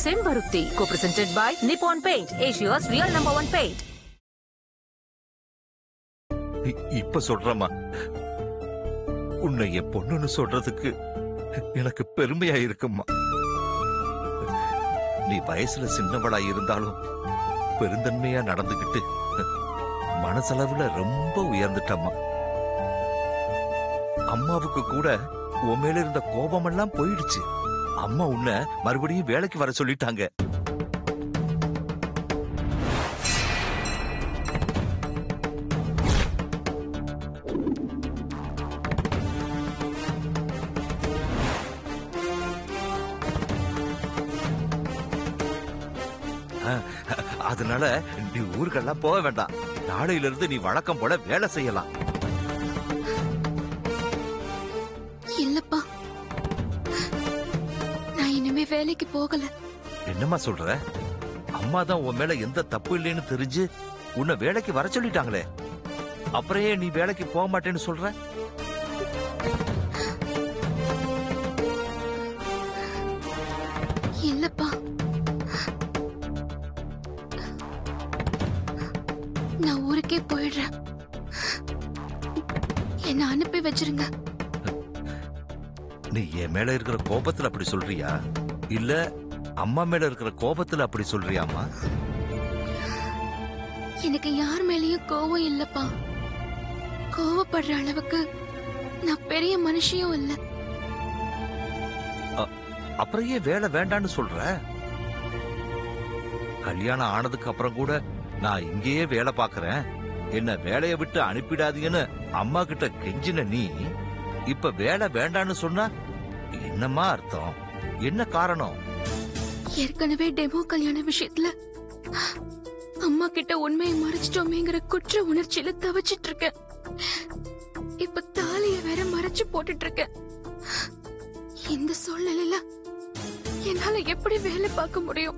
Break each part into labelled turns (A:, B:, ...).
A: செம்பருத்தி co presented by Nippon paint Asia's real number one paint
B: இ- இப்ப சொல்றமா உன்னை என் பொண்ணுன்னு சொல்றதுக்கு எனக்கு பெருமையா இருக்கும்மா நீ வயசுல சின்னவளா இருந்தாலும் பெருந்தன்மையா நடந்துகிட்டு மனசளவுல ரொம்ப உயர்ந்துட்டம்மா அம்மாவுக்கு கூட உன் மேல இருந்த கோபமெல்லாம் போயிடுச்சு அம்மா உன்னை மறுபடியும் வேலைக்கு வர சொல்லிட்டாங்க அதனால நீ ஊருக்கெல்லாம் போக வேண்டாம் நாளையில இருந்து நீ வழக்கம் போல வேலை செய்யலாம்
C: இல்லப்பா நான் இனிமே வேலைக்கு போகல
B: என்னம்மா சொல்ற அம்மா தான் உன் மேல எந்த தப்பு இல்லைன்னு தெரிஞ்சு உன்னை வேலைக்கு வர சொல்லிட்டாங்களே அப்புறம் ஏன் நீ வேலைக்கு போக மாட்டேன்னு சொல்ற
C: இல்லப்பா நான் ஊருக்கே போயிடுறேன் என்ன அனுப்பி வச்சிருங்க
B: நீ என் மேல இருக்கிற கோபத்துல அப்படி சொல்றியா இல்ல அம்மா மேல இருக்கிற கோபத்துல அப்படி சொல்றியாம்மா
C: எனக்கு யார் மேலயும் கோவம் இல்லப்பா கோவப்படுற அளவுக்கு நான் பெரிய மனுஷியும் இல்ல
B: அப்புறம் ஏன் வேலை வேண்டான்னு சொல்ற கல்யாணம் ஆனதுக்கு அப்புறம் கூட நான் இங்கேயே வேலை பார்க்கறேன் என்ன வேலையை விட்டு அனுப்பிடாதீங்கன்னு அம்மா கிட்ட கெஞ்சின நீ இப்ப வேலை வேண்டான்னு சொன்னா என்னம்மா அர்த்தம் என்ன காரணம்
C: ஏற்கனவே டெமோ கல்யாண விஷயத்துல அம்மா கிட்ட உண்மையை மறைச்சிட்டோமேங்கிற குற்ற உணர்ச்சியில தவிச்சிட்டு இருக்கேன் இப்ப தாலிய வேற மறைச்சு போட்டுட்டு இருக்கேன் இந்த சூழ்நிலையில என்னால எப்படி வேலை பார்க்க முடியும்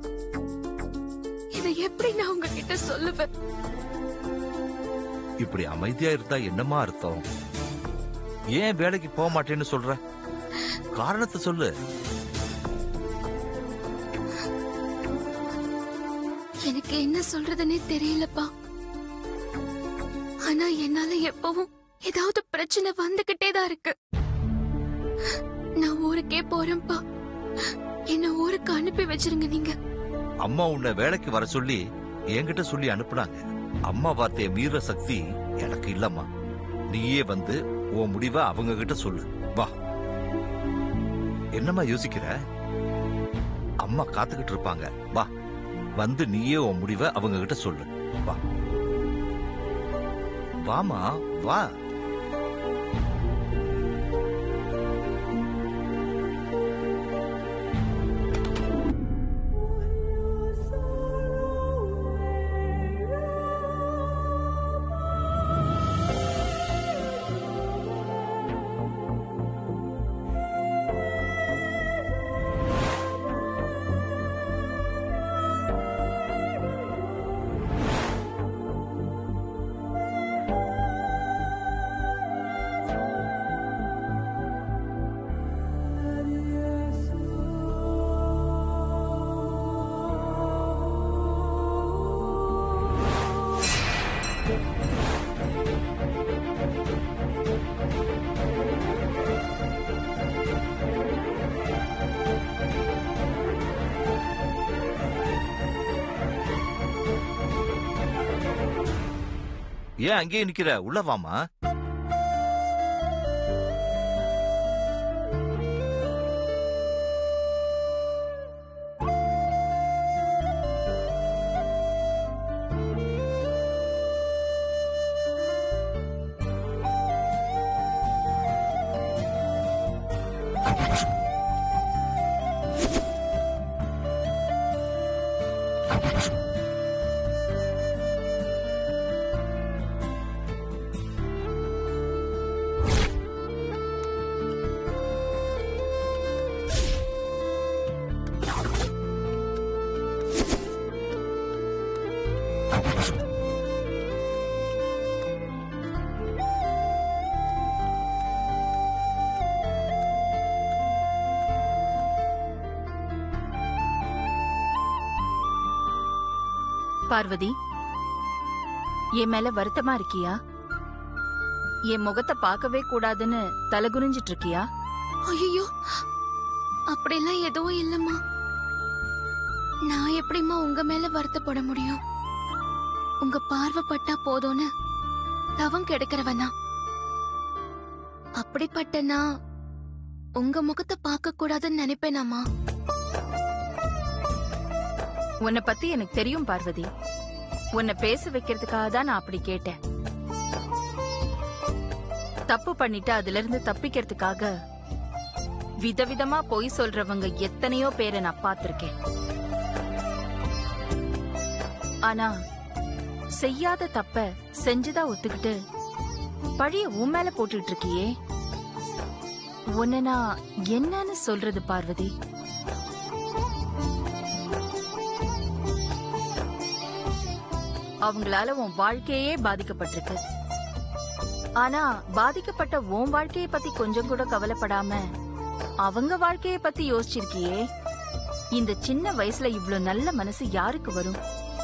C: இதை எப்படி நான் உங்ககிட்ட சொல்லுவேன்
B: இப்படி அமைதியா இருந்தா என்னம்மா அர்த்தம் ஏன் வேலைக்கு போக மாட்டேன்னு சொல்ற காரணத்தை சொல்லு
C: எனக்கு என்ன சொல்றதுன்னே தெரியலப்பா ஆனா என்னால எப்பவும் ஏதாவது பிரச்சனை வந்துகிட்டே தான் இருக்கு நான் ஊருக்கே போறேன்ப்பா என்ன ஊருக்கு அனுப்பி வச்சிருங்க நீங்க
B: அம்மா உன்னை வேலைக்கு வர சொல்லி என்கிட்ட சொல்லி அனுப்புனாங்க அம்மா வார்த்தைய மீற சக்தி எனக்கு இல்லம்மா நீயே வந்து உன் முடிவை அவங்க கிட்ட சொல்லு வா என்னம்மா யோசிக்கிற அம்மா காத்துக்கிட்டு இருப்பாங்க வா வந்து நீயே உன் முடிவை அவங்க கிட்ட சொல்லு வா வாமா வா ஏன் அங்கேயே நிக்கிற உள்ள வாமா
D: பார்வதி என் மேல வருத்தமா இருக்கியா என் முகத்தை பார்க்கவே கூடாதுன்னு தலகுனிஞ்சிட்டு இருக்கியா
C: ஐயோ அப்படிலாம் எதுவும் இல்லம்மா நான் எப்படிம்மா உங்க மேல வருத்தப்பட முடியும் உங்க பார்வை பட்டா போதும்னு தவம் கெடுக்கிறவனா அப்படிப்பட்ட நான் உங்க முகத்தை பார்க்க கூடாதுன்னு நினைப்பேனாமா
D: உன்னை பத்தி எனக்கு தெரியும் பார்வதி உன்னை பேச வைக்கிறதுக்காக தான் நான் அப்படி கேட்டேன் தப்பு பண்ணிட்டு அதுல இருந்து தப்பிக்கிறதுக்காக விதவிதமா பொய் சொல்றவங்க எத்தனையோ பேரை நான் பார்த்திருக்கேன் ஆனா செய்யாத தப்ப செஞ்சுதான் ஒத்துக்கிட்டு பழிய உன் மேல போட்டுட்டு இருக்கியே உன்னை நான் என்னன்னு சொல்றது பார்வதி அவங்களால உன் வாழ்க்கையே பாதிக்கப்பட்டிருக்கு ஆனா பாதிக்கப்பட்ட உன் வாழ்க்கைய பத்தி கொஞ்சம் கூட கவலைப்படாம அவங்க வாழ்க்கைய பத்தி யோசிச்சிருக்கியே இந்த சின்ன வயசுல இவ்ளோ நல்ல மனசு யாருக்கு வரும்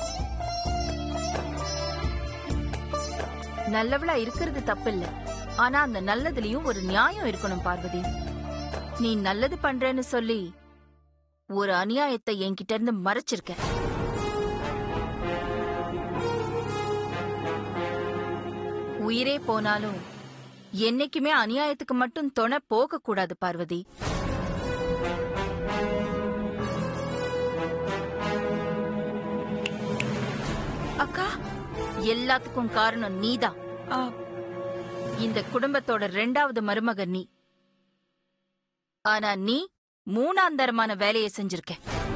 D: நல்லவளா இருக்கிறது தப்பில்ல ஆனா அந்த நல்லதுலயும் ஒரு நியாயம் இருக்கணும் பார்வதி நீ நல்லது பண்றேன்னு சொல்லி ஒரு அநியாயத்தை என்கிட்ட இருந்து மறைச்சிருக்க உயிரே போனாலும் என்னைக்குமே அநியாயத்துக்கு மட்டும் துணை போக கூடாது பார்வதி
E: அக்கா
D: எல்லாத்துக்கும் காரணம் நீதான்
E: ஆ,
D: இந்த குடும்பத்தோட ரெண்டாவது மருமக நீ ஆனா நீ மூணாம் தரமான வேலையை செஞ்சிருக்க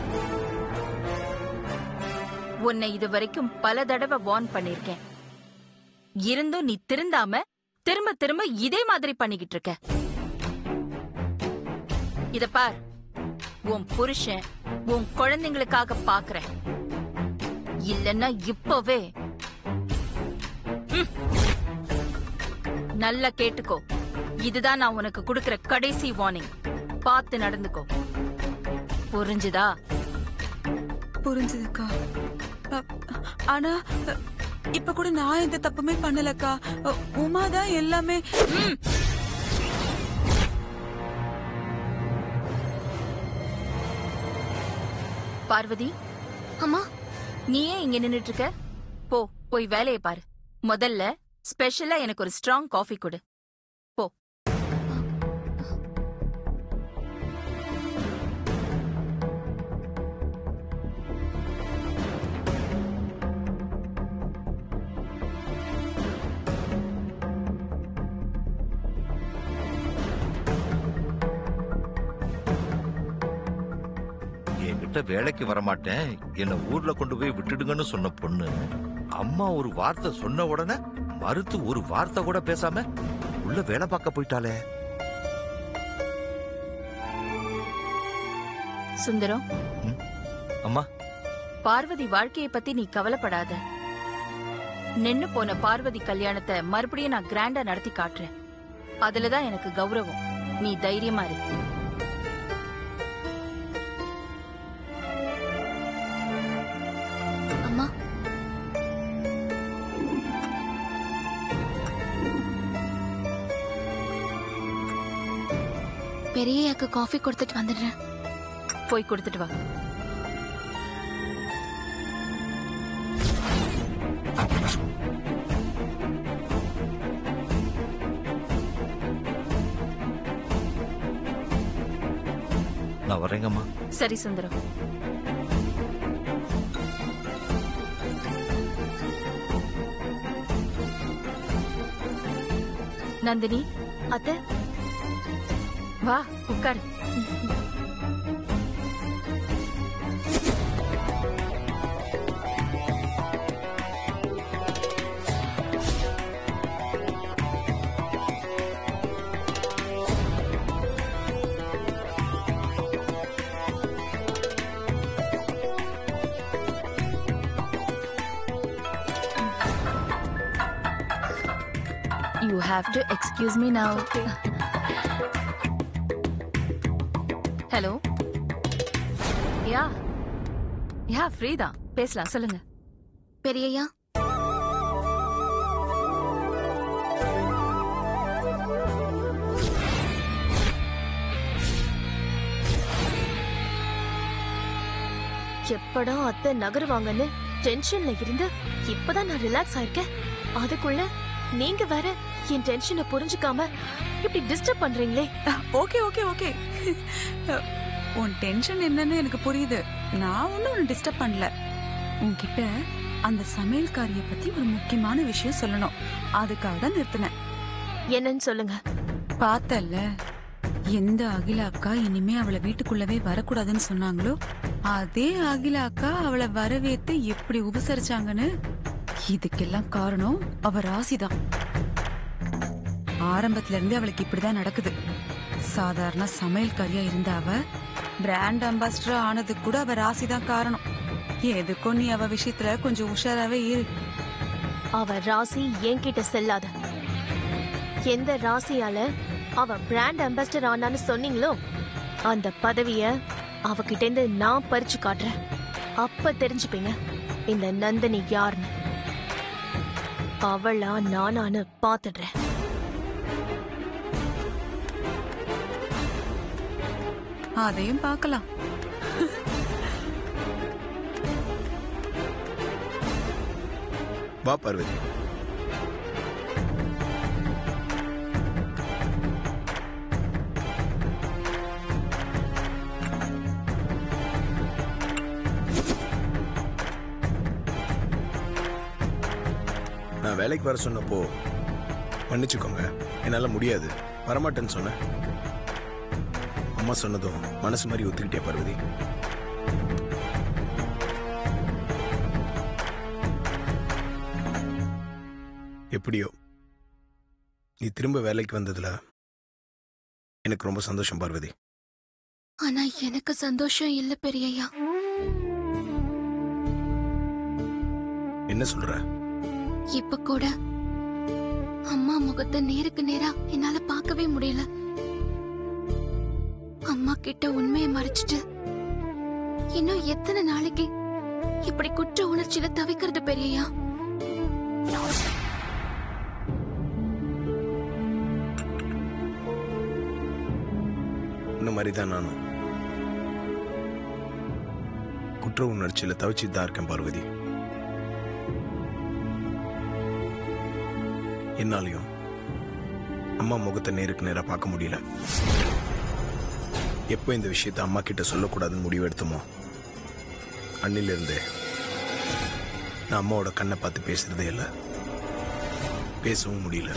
D: உன்னை இதுவரைக்கும் பல தடவை வார்ன் பண்ணிருக்கேன் இருந்தும் நீ திருந்தாம திரும்ப திரும்ப இதே மாதிரி பண்ணிக்கிட்டு இருக்க இத பார் உன் புருஷன் உன் குழந்தைங்களுக்காக பாக்குறேன் இல்லன்னா இப்பவே ம். நல்லா கேட்டுக்கோ இதுதான் நான் உனக்கு கொடுக்கிற கடைசி வார்னிங் பார்த்து நடந்துக்கோ புரிஞ்சுதா
E: புரிஞ்சுதுக்கா அ, ஆனா அ, இப்ப கூட நான் எந்த தப்புமே பண்ணலக்கா அ, உமா தான் எல்லாமே
D: ம். பார்வதி
C: அம்மா
D: நீ ஏன் இங்க நின்னுட்டு இருக்க போ போய் வேலையை பாரு முதல்ல ஸ்பெஷலா எனக்கு ஒரு ஸ்ட்ராங் காஃபி கொடு போ
B: என்கிட்ட வேலைக்கு வரமாட்டேன் என்ன ஊர்ல கொண்டு போய் விட்டுடுங்கன்னு சொன்ன பொண்ணு அம்மா ஒரு வார்த்தை சொன்ன உடனே மறுத்து ஒரு வார்த்தை கூட பேசாம உள்ள வேலை பார்க்க போயிட்டாளே
D: சுந்தரம்
B: அம்மா
D: பார்வதி வாழ்க்கைய பத்தி நீ கவலைப்படாத நின்னு போன பார்வதி கல்யாணத்தை மறுபடியும் நான் கிராண்டா நடத்தி காட்டுறேன் அதுலதான் எனக்கு கௌரவம் நீ தைரியமா இரு
C: அம்மா பெரியயாக்கு காஃபி கொடுத்துட்டு வந்துடுறேன்
D: போய் கொடுத்துட்டு வா
B: நான் வரேங்கம்மா
D: சரி சுந்தரம் நந்தினி அத்தை வா உட்காரு You have to excuse me now. Hello yeah yeah free தான் பேசலாம் சொல்லுங்க
C: பெரியய்யா
F: எப்படா அத்தை நகருவாங்கன்னு டென்ஷன்ல இருந்து இப்பதான் நான் ரிலாக்ஸ் ஆயிருக்கேன் அதுக்குள்ள நீங்க வேற என் டென்ஷனை புரிஞ்சுக்காம இப்படி டிஸ்டர்ப் பண்றீங்களே
E: ஓகே ஓகே ஓகே உன் டென்ஷன் என்னன்னு எனக்கு புரியுது நான் ஒன்னும் உன்னை டிஸ்டர்ப் பண்ணல உன்கிட்ட அந்த சமையல்காரிய பத்தி ஒரு முக்கியமான விஷயம் சொல்லணும் அதுக்காக தான் நிறுத்தினேன்
F: என்னன்னு சொல்லுங்க
E: பார்த்தல்ல எந்த அகிலா அக்கா இனிமே அவளை வீட்டுக்குள்ளவே வரக்கூடாதுன்னு சொன்னாங்களோ அதே அகிலா அக்கா அவளை வரவேத்து எப்படி உபசரிச்சாங்கன்னு இதுக்கெல்லாம் காரணம் அவ ராசிதான் ஆரம்பத்துல இருந்து அவளுக்கு இப்படிதான் நடக்குது சாதாரண சமையல்காரியா இருந்த அவ பிராண்ட் அம்பாசிடர் ஆனதுக்கு கூட அவ ராசிதான் காரணம் எதுக்கும் நீ அவ விஷயத்துல கொஞ்சம் உஷாராவே இரு
F: அவ ராசி என்கிட்ட செல்லாத எந்த ராசியால அவ பிராண்ட் அம்பாசிடர் ஆனான்னு சொன்னீங்களோ அந்த பதவிய அவகிட்ட இருந்து நான் பறிச்சு காட்டுறேன் அப்ப தெரிஞ்சுப்பீங்க இந்த நந்தினி யாருன்னு அவளா நானான்னு பாத்துடுறேன்
E: அதையும் பார்க்கலாம்
G: வா பார்வதி நான் வேலைக்கு வர சொன்னப்போ மன்னிச்சுக்கோங்க என்னால முடியாது வரமாட்டேன்னு சொன்னேன் அம்மா சொன்னதும் மனசு மாதிரி ஒத்துக்கிட்டே பார்வதி எப்படியோ நீ திரும்ப வேலைக்கு வந்ததுல எனக்கு ரொம்ப சந்தோஷம் பார்வதி
C: ஆனா எனக்கு சந்தோஷம் இல்ல பெரியய்யா
G: என்ன சொல்ற
C: இப்ப கூட அம்மா முகத்தை நேருக்கு நேரா என்னால பார்க்கவே முடியல அம்மா கிட்ட உண்மையை மறைச்சிட்டு இன்னும் எத்தனை நாளைக்கு இப்படி குற்ற உணர்ச்சியில தவிக்கிறது பெரியய்யா
G: இந்த மாதிரி தான் நானும் குற்ற உணர்ச்சியில தவிச்சிட்டு தான் இருக்கேன் பார்வதி என்னாலையும் அம்மா முகத்தை நேருக்கு நேரா பார்க்க முடியல எப்போ இந்த விஷயத்தை அம்மா கிட்ட சொல்லக்கூடாதுன்னு முடிவு எடுத்தோமோ அன்னில இருந்தே நான் அம்மாவோட கண்ணை பார்த்து பேசுறதே இல்லை பேசவும் முடியல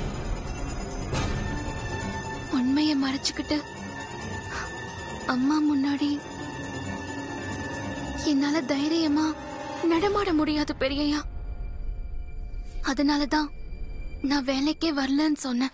C: உண்மையை மறைச்சுக்கிட்டு அம்மா முன்னாடி என்னால தைரியமா நடமாட முடியாது பெரியய்யா அதனாலதான் நான் வேலைக்கே வரலன்னு சொன்னேன்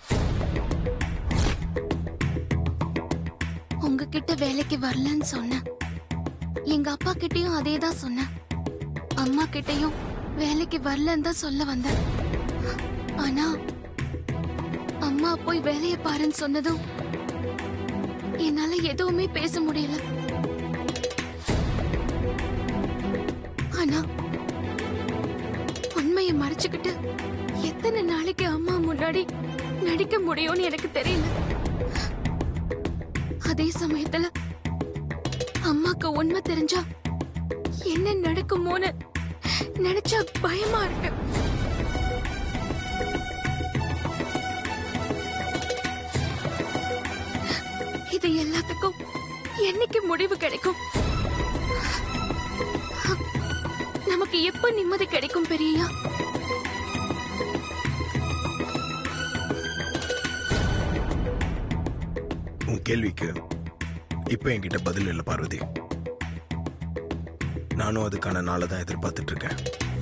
C: உங்ககிட்ட வேலைக்கு வரலன்னு சொன்னேன் எங்க அப்பா கிட்டயும் அதே தான் சொன்னேன் அம்மா கிட்டயும் வேலைக்கு வரலன்னு தான் சொல்ல வந்தேன் ஆனா அம்மா போய் வேலைய பாருன்னு சொன்னதும் என்னால எதுவுமே பேச முடியல ஆனா உண்மையை மறைச்சுக்கிட்டு எத்தனை நாளைக்கு அம்மா முன்னாடி நடிக்க முடியும்னு எனக்கு தெரியல அதே சமயத்துல அம்மாக்கு உண்மை தெரிஞ்சா என்ன நடக்குமோன்னு நினைச்சா பயமா இருக்கு இது எல்லாத்துக்கும் என்னைக்கு முடிவு கிடைக்கும் நமக்கு எப்ப நிம்மதி கிடைக்கும் பெரியா
G: உன் கேள்விக்கு இப்போ என்கிட்ட பதில் இல்லை பார்வதி நானும் அதுக்கான நாளை தான் எதிர்பார்த்துட்டு இருக்கேன்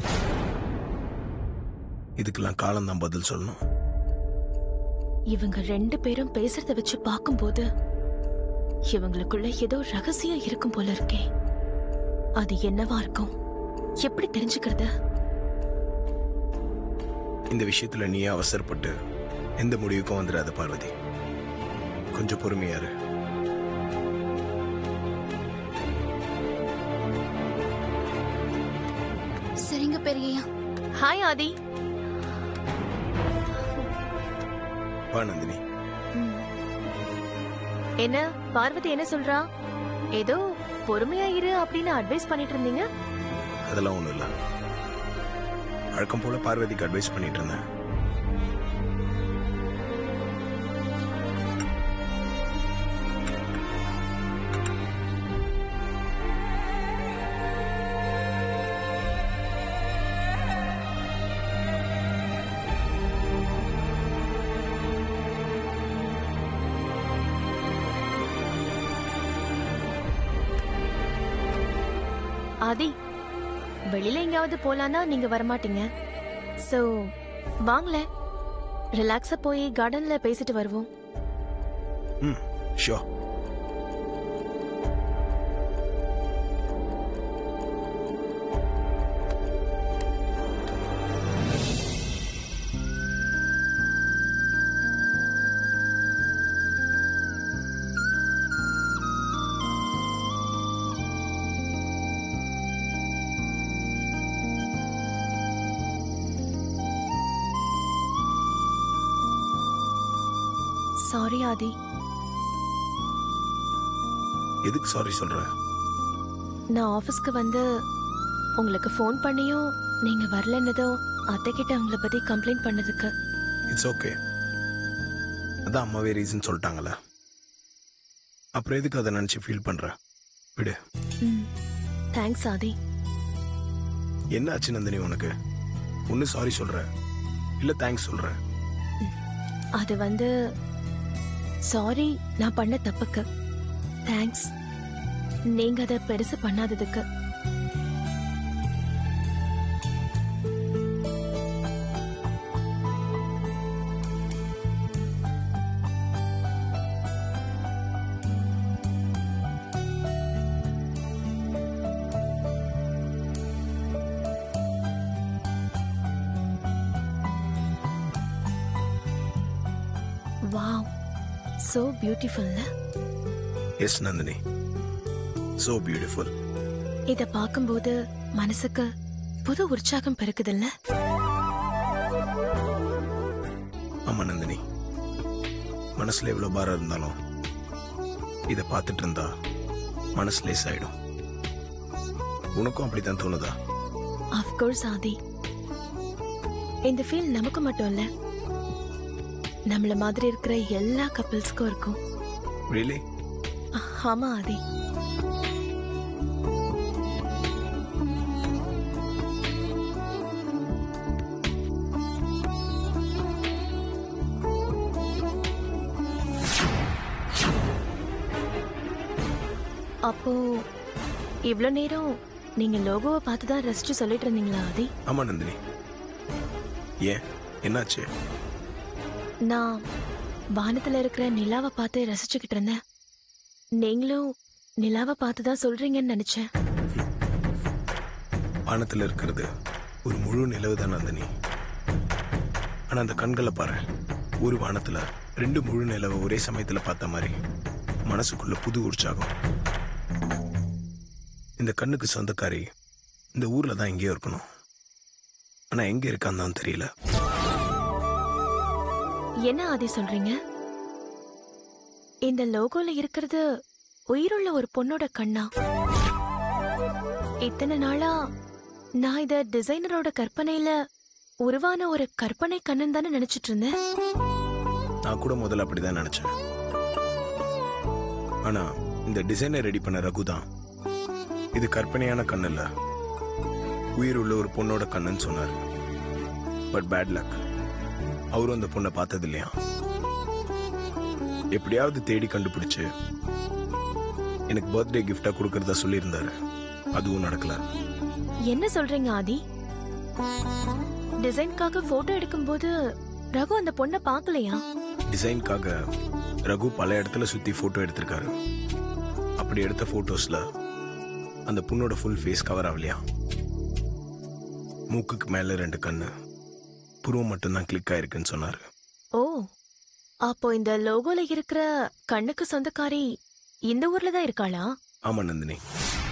G: இதுக்கெல்லாம் காலம் தான் பதில் சொல்லணும்
F: இவங்க ரெண்டு பேரும் பேசுறத வச்சு பார்க்கும்போது இவங்களுக்குள்ள ஏதோ ரகசியம் இருக்கும் போல இருக்கே அது என்னவா இருக்கும் எப்படி தெரிஞ்சுக்கிறது
G: இந்த விஷயத்துல நீயே அவசரப்பட்டு எந்த முடிவுக்கும் வந்துடாத பார்வதி கொஞ்சம் பொறுமையா இரு
C: சரிங்க பெரியயா
F: ஹாய் ஆதி
G: வா நந்தினி
F: என்ன பார்வதி என்ன சொல்றா ஏதோ பொறுமையா இரு அப்படின்னு அட்வைஸ் பண்ணிட்டு இருந்தீங்க
G: அதெல்லாம் ஒண்ணும் இல்ல வழக்கம் போல பார்வதிக்கு அட்வைஸ் பண்ணிட்டு இருந்தேன்
F: ஆதி வெளியில எங்கேயாவது போலான்னா நீங்க வரமாட்டீங்க சோ வாங்களேன் ரிலாக்ஸா போய் கார்டன்ல பேசிட்டு வருவோம்
G: ம் ஷோ
F: சாரி ஆதி
G: எதுக்கு சாரி சொல்ற
F: நான் ஆபீஸ்க்கு வந்து உங்களுக்கு ஃபோன் பண்ணியும் நீங்க வரலன்னதோ அத்தை கிட்ட உங்களை பத்தி கம்ப்ளைண்ட் பண்ணதுக்கு
G: இட்ஸ் ஓகே அதான் அம்மாவே ரீசன் சொல்லிட்டாங்கல்ல அப்புறம் எதுக்கு அதை நினைச்சு ஃபீல் பண்ற விடு
F: தேங்க்ஸ் ஆதி
G: என்ன ஆச்சு நந்தினி உனக்கு ஒன்னு சாரி சொல்ற இல்ல தேங்க்ஸ் சொல்ற
F: அது வந்து சாரி நான் பண்ண தப்புக்கு தேங்க்ஸ் நீங்க அதை பெருசு பண்ணாததுக்கு வாவ் சோ பியூட்டிஃபுல்ல
G: எஸ் நந்தினி சோ பியூட்டிஃபுல்
F: இத பார்க்கும்போது மனசுக்கு புது உற்சாகம் பிறக்குதுல்ல
G: ஆமா நந்தினி மனசுல எவ்வளவு பாரம் இருந்தாலும் இத பார்த்துட்டு இருந்தா மனசு லேஸ் ஆயிடும் உனக்கும் அப்படித்தான் தோணுதா
F: அஃப்கோர்ஸ் ஆதி இந்த ஃபீல் நமக்கு மட்டும் இல்ல நம்மள மாதிரி இருக்கிற எல்லா கப்பிள்ஸ்க்கும் இருக்கும்
G: ரியலி
F: ஆமா ஆதி அப்போ இவ்ளோ நேரம் நீங்க லோகோவை பார்த்து தான் ரசிச்சு சொல்லிட்டு இருந்தீங்களா ஆதி
G: ஆமா நந்தினி ஏன் என்னாச்சு
F: நான் வானத்துல இருக்கிற நிலாவை பார்த்து ரசிச்சுக்கிட்டு இருந்தேன் நீங்களும் நிலாவை பார்த்து தான் சொல்றீங்கன்னு நினைச்சேன்
G: வானத்துல இருக்கிறது ஒரு முழு நிலவு தான் நந்தினி ஆனா அந்த கண்களை பாரு ஒரு வானத்துல ரெண்டு முழு நிலவை ஒரே சமயத்துல பார்த்த மாதிரி மனசுக்குள்ள புது உற்சாகம் இந்த கண்ணுக்கு சொந்தக்காரி இந்த ஊர்ல தான் எங்கேயோ இருக்கணும் ஆனா எங்க இருக்கான்னு தான் தெரியல
F: என்ன ஆதி சொல்றீங்க இந்த லோகோல இருக்கிறது உயிருள்ள ஒரு பொண்ணோட கண்ணா இத்தனை நாளா நான் இத டிசைனரோட கற்பனையில உருவான ஒரு கற்பனை கண்ணன் தானே நினைச்சிட்டு இருந்தேன்
G: நான் கூட முதல்ல அப்படிதான் நினைச்சேன் ஆனா இந்த டிசைனை ரெடி பண்ண ரகு தான் இது கற்பனையான கண் இல்ல உயிர் உள்ள ஒரு பொண்ணோட கண்ணுன்னு சொன்னாரு பட் பேட் லக் அவரும் அந்த பொண்ணை பார்த்தது இல்லையா எப்படியாவது தேடி கண்டுபிடிச்சு எனக்கு பர்த்டே கிஃப்டா கொடுக்கறதா சொல்லியிருந்தாரு அதுவும் நடக்கல
F: என்ன சொல்றீங்க ஆதி டிசைன்காக போட்டோ எடுக்கும்போது ரகு அந்த பொண்ணை பார்க்கலையா
G: டிசைனுக்காக ரகு பல இடத்துல சுத்தி போட்டோ எடுத்திருக்காரு அப்படி எடுத்த போட்டோஸ்ல அந்த பொண்ணோட ஃபுல் ஃபேஸ் கவர் ஆகலையா மூக்குக்கு மேல ரெண்டு கண்ணு புருவம் மட்டும்தான் கிளிக் ஆயிருக்குன்னு சொன்னாரு
F: ஓ அப்போ இந்த லோகோல இருக்கிற கண்ணுக்கு சொந்தக்காரி இந்த ஊர்ல தான் இருக்காளா
G: ஆமா நந்தினி